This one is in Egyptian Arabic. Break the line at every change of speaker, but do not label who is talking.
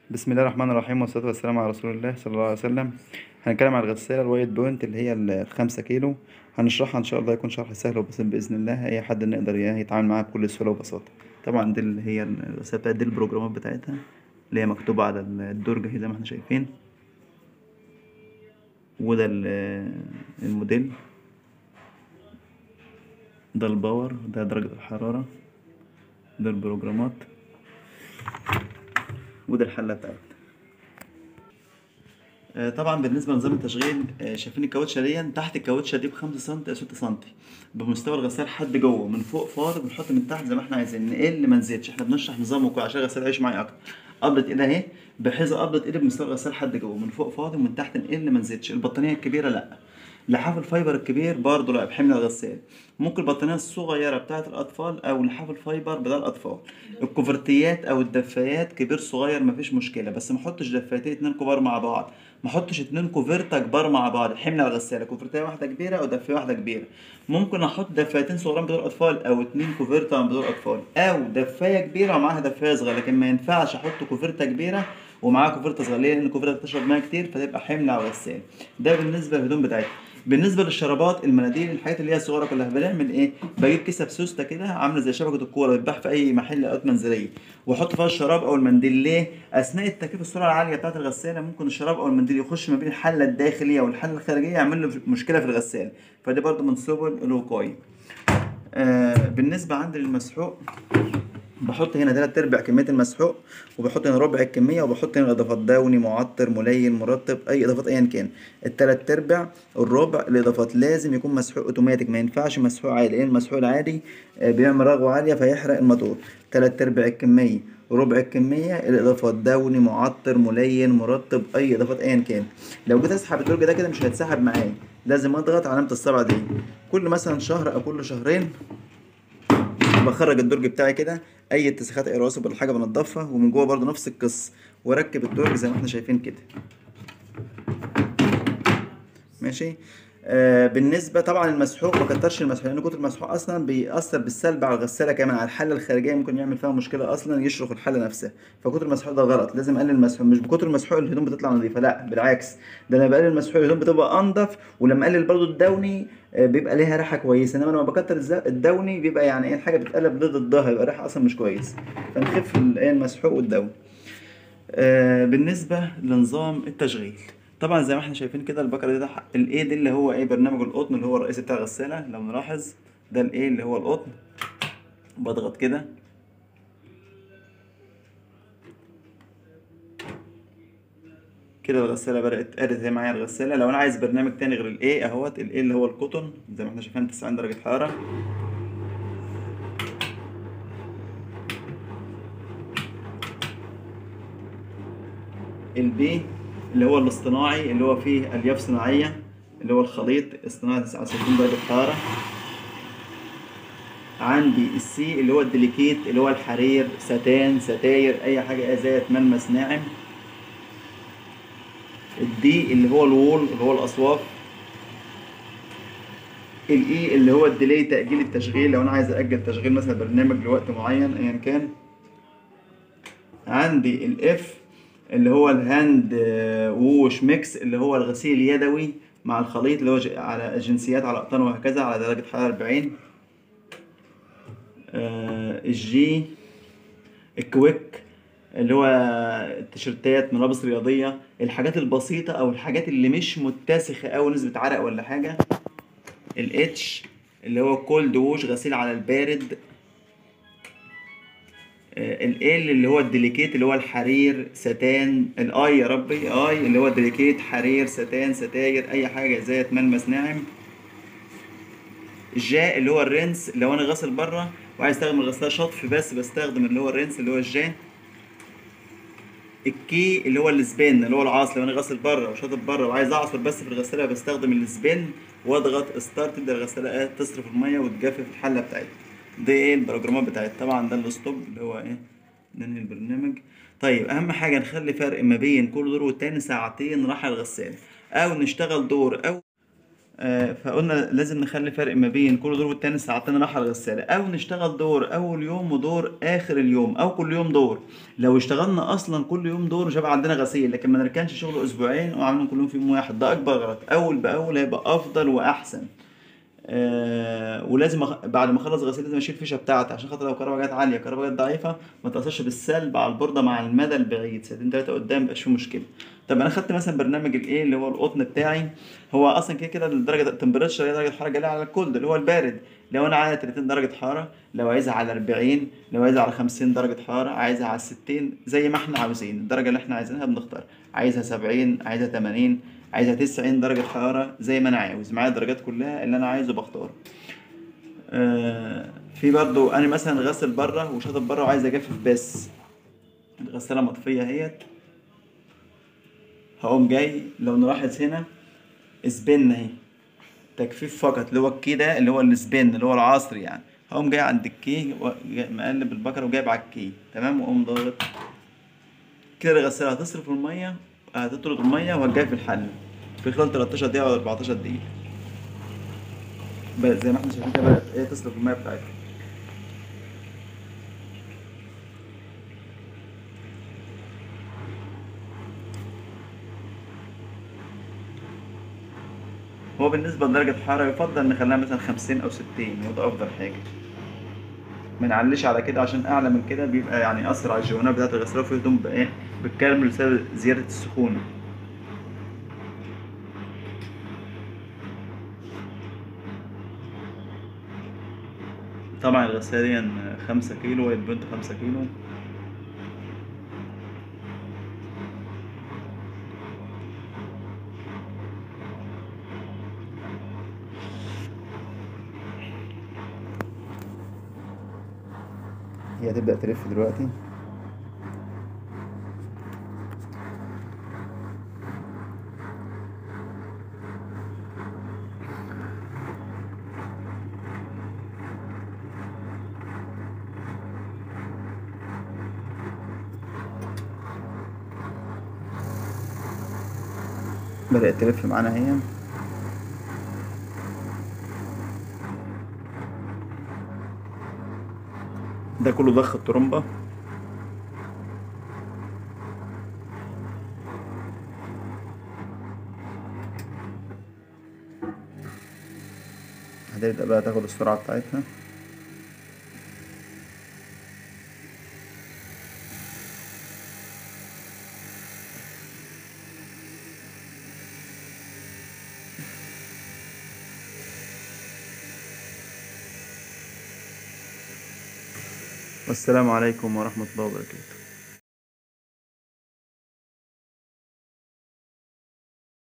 بسم الله الرحمن الرحيم والصلاة والسلام على رسول الله صلى الله عليه وسلم هنتكلم عن الغسالة الوايت بوينت اللي هي الخمسة كيلو هنشرحها إن شاء الله يكون شرح سهل وبسيط بإذن الله أي حد نقدر إياه يتعامل معاها بكل سهولة وبساطة طبعا دي اللي هي الغسالة بتاعت دي البروجرامات بتاعتها اللي هي مكتوبة على الدرج اهي زي ما احنا شايفين وده ال- الموديل ده الباور ده درجة الحرارة ده البروجرامات وده الحلة بتاعتنا آه، طبعا بالنسبه لنظام التشغيل آه، شايفين الكاوتشه دي تحت الكاوتشه دي ب 5 سم او 6 سم بمستوى الغسال حد جوه من فوق فار بنحط من تحت زي ما احنا عايزين نقل ما نزيدش احنا بنشرح نظام وكل عشان الغسال يعيش معايا اكتر قبضة ايد اهي بحيث قبضة ايد بمستوى الغسال حد جوه من فوق فاضي ومن تحت نقل ما نزيدش البطانيه الكبيره لا لحاف الفايبر الكبير برضه لا بحمل الغسال ممكن البطانيه الصغيره بتاعه الاطفال او لحاف الفايبر بدل الاطفال الكوفرتيات او الدفايات كبير صغير مفيش مشكله بس ما احطش دفايتين اتنين كبار مع بعض ما احطش اتنين كوفرتا كبار مع بعض حمل على الغساله كوفرتايه واحده كبيره او دفايه واحده كبيره ممكن احط دفايتين صغيرين بدون اطفال او اتنين كوفرتا بدون اطفال او دفايه كبيره ومعاها دفايه صغيره لكن ما ينفعش احط كوفرتا كبيره ومعاها كوفرتا صغيره ليه؟ لان الكوفرتا بتشرب ميه كتير فتبقى حمل على الغساله ده بالنسبه للهدوم بتاعتنا بالنسبه للشرابات المناديل الحاجات اللي هي الصغيره كلها بنعمل ايه بجيب كيسه بسوسته كده عامله زي شبكه الكوره بتباع في اي محل ادوات منزليه واحط فيها الشراب او المنديل ليه اثناء التكييف السرعه العاليه بتاعه الغساله ممكن الشراب او المنديل يخش ما بين الحله الداخليه والحله الخارجيه يعمل له مشكله في الغساله فدي برضو من سبل الوقايه آه بالنسبه عندي للمسحوق بحط هنا تلات ارباع كمية المسحوق وبحط هنا ربع الكمية وبحط هنا اضافات دوني معطر ملين مرطب اي اضافات ايا كان التلات ارباع الربع الاضافات لازم يكون مسحوق اوتوماتيك ما ينفعش مسحوق عادي لان المسحوق العادي آه، بيعمل رغوة عالية فيحرق الموتور تلات ارباع الكمية ربع الكمية الاضافات دوني معطر ملين مرطب اي اضافات ايا كان لو جيت اسحب الدرج ده كده مش هيتسحب معايا لازم اضغط علامة الصبع دي كل مثلا شهر او كل شهرين بخرج الدرج بتاعي كده اي اتساخات اي رواسب ولا حاجه بنضفها ومن جوه برضه نفس القصه واركب الدرج زي ما احنا شايفين كده ماشي آه بالنسبه طبعا المسحوق ما كترش المسحوق لان كتر المسحوق اصلا بيأثر بالسلب على الغساله كمان على الحله الخارجيه ممكن يعمل فيها مشكله اصلا يشرخ الحله نفسها فكتر المسحوق ده غلط لازم اقلل المسحوق مش بكتر المسحوق الهدوم بتطلع نظيفه لا بالعكس ده انا بقلل المسحوق الهدوم بتبقى انضف ولما اقلل برضو الدوني آه، بيبقى ليها ريحه كويسه انما لما بكتر الز- الدوني بيبقى يعني ايه الحاجه بتقلب ضد ضدها يبقى ريحه اصلا مش كويس فنخف ال- ايه المسحوق والدوني آه، بالنسبة لنظام التشغيل طبعا زي ما احنا شايفين كده البكرة دي ده الايه دي اللي هو ايه برنامج القطن اللي هو الرئيسي بتاع الغسالة لو نلاحظ ده الايه اللي هو القطن بضغط كده كده الغسالة بدأت قادت هي معايا الغسالة لو انا عايز برنامج تاني غير الايه اهوت الايه اللي هو القطن زي ما احنا شايفين 90 درجة حرارة البي اللي هو الاصطناعي اللي هو فيه الياف صناعيه اللي هو الخليط اصطناعي 69 درجه حراره عندي السي اللي هو الديليكيت اللي هو الحرير ستان ستاير اي حاجه ذات ملمس ناعم الدي اللي هو الوول اللي هو الاصواف الاي اللي هو الديلي تاجيل التشغيل لو انا عايز اجل تشغيل مثلا برنامج لوقت معين ايا كان عندي الاف اللي هو الهاند آه، ووش ميكس اللي هو الغسيل اليدوي مع الخليط اللي هو ج- على جنسيات على اقطان وهكذا على درجة حرارة 40 آه، الجي الكويك اللي هو التيشيرتات ملابس رياضية الحاجات البسيطة او الحاجات اللي مش متسخة او نسبة عرق ولا حاجة الاتش اللي هو كولد ووش غسيل على البارد ال اللي هو الديليكيت اللي هو الحرير ستان الاي يا ربي اي اللي هو الديليكيت حرير ستان ستاير اي حاجه ذات ملمس ناعم الجا اللي هو الرنس لو انا غاسل بره وعايز استخدم الغساله شطف بس بستخدم اللي هو الرنس اللي هو الجا الكي اللي هو السبين اللي هو العصر لو انا غاسل بره وشاطف بره وعايز اعصر بس في الغساله بستخدم السبين واضغط ستارت تبدا الغساله تصرف الميه وتجفف الحله بتاعتها دي ايه البروجرامات بتاعتها طبعا ده الستوب اللي هو ايه ننهي البرنامج طيب اهم حاجه نخلي فرق ما بين كل دور والتاني ساعتين راحه الغساله او نشتغل دور او آه، فقلنا لازم نخلي فرق ما بين كل دور والتاني ساعتين راحة الغسالة أو نشتغل دور أول يوم ودور آخر اليوم أو كل يوم دور لو اشتغلنا أصلا كل يوم دور مش هيبقى عندنا غسيل لكن ما نركنش شغل أسبوعين وعاملين كلهم في يوم واحد ده أكبر غلط أول بأول هيبقى أفضل وأحسن آه ولازم أخ... بعد ما اخلص غسيل لازم اشيل الفيشه بتاعتي عشان خاطر لو الكهرباء جت عاليه الكهرباء جت ضعيفه ما تاثرش بالسلب على البورده مع المدى البعيد ساعتين تلاته قدام مبقاش فيه مشكله طب انا خدت مثلا برنامج الايه اللي هو القطن بتاعي هو اصلا كده كده الدرجه التمبريتشر هي درجه حراره جايه على الكولد اللي هو البارد لو انا عايزها 30 درجه حراره لو عايزها على 40 لو عايزها على 50 درجه حراره عايزها على 60 زي ما احنا عاوزين الدرجه اللي احنا عايزينها بنختار عايزها 70 عايزها 80 عايزها 90 درجه حراره زي ما انا عاوز معايا الدرجات كلها اللي انا عايزه بختاره آه، في برضو انا مثلا غسل بره وشاطب بره وعايز اجفف بس الغساله مطفيه اهيت هقوم جاي لو نلاحظ هنا سبين اهي تجفيف فقط اللي هو الكي ده اللي هو السبين اللي هو العصر يعني هقوم جاي عند الكي و- جاي- مقلب البكره وجايب على الكي تمام واقوم ضاغط كده الغساله هتصرف الميه هتطرد الميه وهتجي في الحل في خلال 13 دقيقه ولا 14 دقيقه بقى زي ما احنا شايفين كده بدأت ايه تصرف الميه بتاعتها هو بالنسبة لدرجة الحرارة يفضل نخليها مثلا خمسين أو ستين وده أفضل حاجة ما نعليش على كده عشان أعلى من كده بيبقى يعني أثر على الجوانب بتاعة الغسالة وفي هدوم بقى إيه بتكمل بسبب زيادة السخونة طبعا الغسالة دي خمسة كيلو والبنت خمسة كيلو هي هتبدأ تلف دلوقتي بدأت تلف معانا هي ده كله ضخ الترمبة هتبدأ بقى تاخد السرعة بتاعتها والسلام عليكم ورحمة الله وبركاته